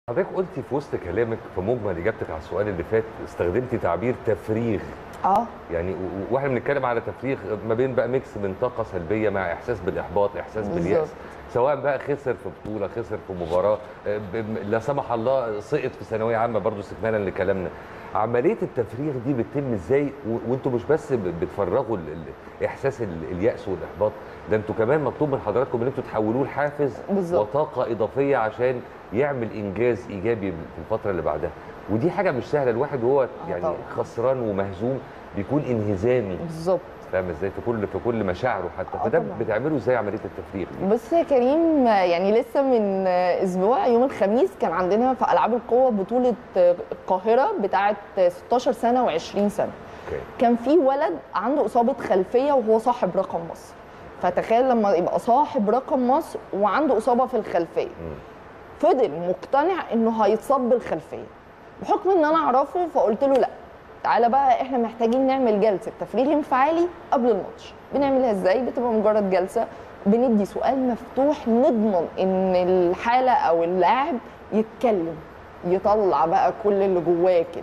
حضرتك قلتي في وسط كلامك في مجمل اجابتك على السؤال اللي فات استخدمتي تعبير تفريغ اه يعني و- و- واحنا بنتكلم على تفريغ ما بين بقى ميكس من طاقه سلبيه مع احساس بالاحباط احساس بالياس بالظبط. سواء بقى خسر في بطوله خسر في مباراه آه، ب- م- لا سمح الله سقط في ثانويه عامه برضو استكمالا لكلامنا عمليه التفريغ دي بتتم ازاي و- وانتوا مش بس ب- بتفرغوا ال- ال- احساس ال- الياس والاحباط ده انتوا كمان مطلوب من حضراتكم ان انتوا تحولوه لحافز بالظبط. وطاقه اضافيه عشان يعمل انجاز ايجابي في الفتره اللي بعدها ودي حاجه مش سهله الواحد وهو يعني طبعا. خسران ومهزوم بيكون انهزامي بالظبط فاهم ازاي في كل في كل مشاعره حتى آه فده طبعاً. بتعملوا ازاي عمليه التفريغ دي؟ بس يا كريم يعني لسه من اسبوع يوم الخميس كان عندنا في العاب القوه بطوله القاهره بتاعه 16 سنه و20 سنه اوكي كان في ولد عنده اصابه خلفيه وهو صاحب رقم مصر فتخيل لما يبقى صاحب رقم مصر وعنده اصابه في الخلفيه مم. فضل مقتنع انه هيتصاب بالخلفيه بحكم ان انا اعرفه فقلت له لا تعالى بقى احنا محتاجين نعمل جلسه تفريغ انفعالي قبل الماتش بنعملها ازاي بتبقى مجرد جلسه بندي سؤال مفتوح نضمن ان الحاله او اللاعب يتكلم يطلع بقى كل اللي جواه كده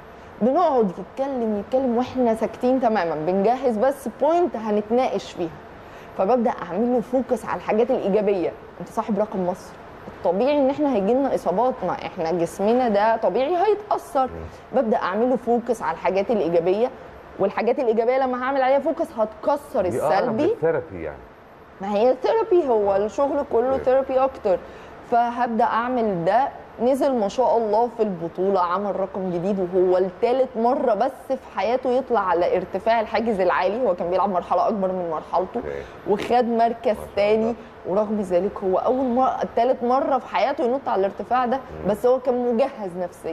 بنقعد يتكلم يتكلم واحنا ساكتين تماما بنجهز بس بوينت هنتناقش فيها فببدا اعمل له فوكس على الحاجات الايجابيه انت صاحب رقم مصر الطبيعي ان احنا هيجي لنا اصابات ما احنا جسمنا ده طبيعي هيتاثر ببدا اعمل له فوكس على الحاجات الايجابيه والحاجات الايجابيه لما هعمل عليها فوكس هتكسر دي اقرب السلبي للثيرابي يعني ما هي الثيرابي هو الشغل كله أوكي. ثيرابي اكتر فهبدا اعمل ده نزل ما شاء الله في البطوله عمل رقم جديد وهو الثالث مره بس في حياته يطلع على ارتفاع الحاجز العالي هو كان بيلعب مرحله اكبر من مرحلته اوكي وخد مركز شاء تاني الله. ورغم ذلك هو اول مره ثالث مره في حياته ينط على الارتفاع ده بس هو كان مجهز نفسيا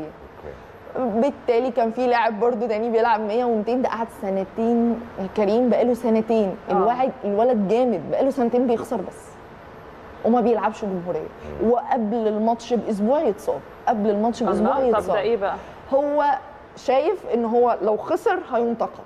اوكي بالتالي كان في لاعب برضو تاني بيلعب 100 و200 ده قعد سنتين كريم بقاله سنتين آه. الواحد الولد جامد بقاله سنتين بيخسر بس وما بيلعبش جمهوريه وقبل الماتش باسبوع يتصاب قبل الماتش باسبوع الله طب ده يتصاب ايه بقى؟ هو شايف ان هو لو خسر هينتقد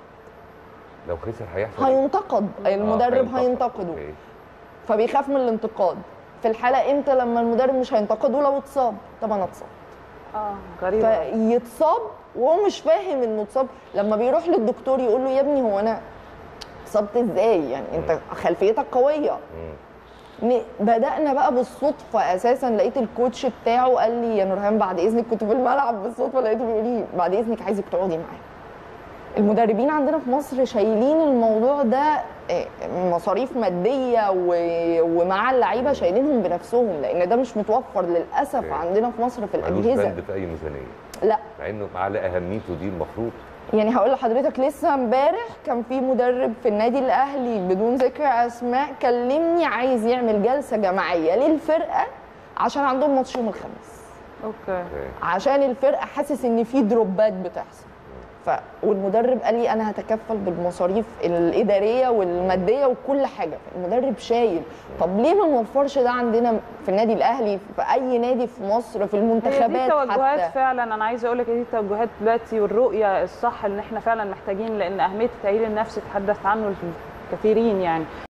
لو خسر هيحصل إيه؟ هينتقد آه، المدرب هينتقده اوكي فبيخاف من الانتقاد في الحاله امتى لما المدرب مش هينتقده لو اتصاب طب انا اتصاب اه غريبة فيتصاب وهو مش فاهم انه اتصاب لما بيروح للدكتور يقول له يا ابني هو انا اتصبت ازاي يعني انت خلفيتك قويه مم. ن- بدانا بقى بالصدفه اساسا لقيت الكوتش بتاعه قال لي يا نورهان بعد اذنك كنت في الملعب بالصدفه لقيته بيقول لي بعد اذنك عايزك تقعدي معايا المدربين عندنا في مصر شايلين الموضوع ده آه، مصاريف ماديه و- ومع اللعيبه شايلينهم بنفسهم لان ده مش متوفر للاسف أوكي. عندنا في مصر في ملوش الاجهزه بند في اي ميزانيه لا مع انه على اهميته دي المفروض يعني هقول لحضرتك لسه امبارح كان في مدرب في النادي الاهلي بدون ذكر اسماء كلمني عايز يعمل جلسه جماعيه للفرقه عشان عندهم ماتش يوم الخميس اوكي اوكي عشان الفرقه حاسس ان في دروبات بتحصل ف والمدرب قال لي انا هتكفل بالمصاريف الاداريه والماديه وكل حاجه المدرب شايل طب ليه ما نوفرش ده عندنا في النادي الاهلي في اي نادي في مصر في هي دي المنتخبات توجهات حتى فعلا انا عايزه اقول لك دي توجهات دلوقتي والرؤيه الصح اللي احنا فعلا محتاجين لان اهميه التاهيل النفسي تحدث عنه الكثيرين يعني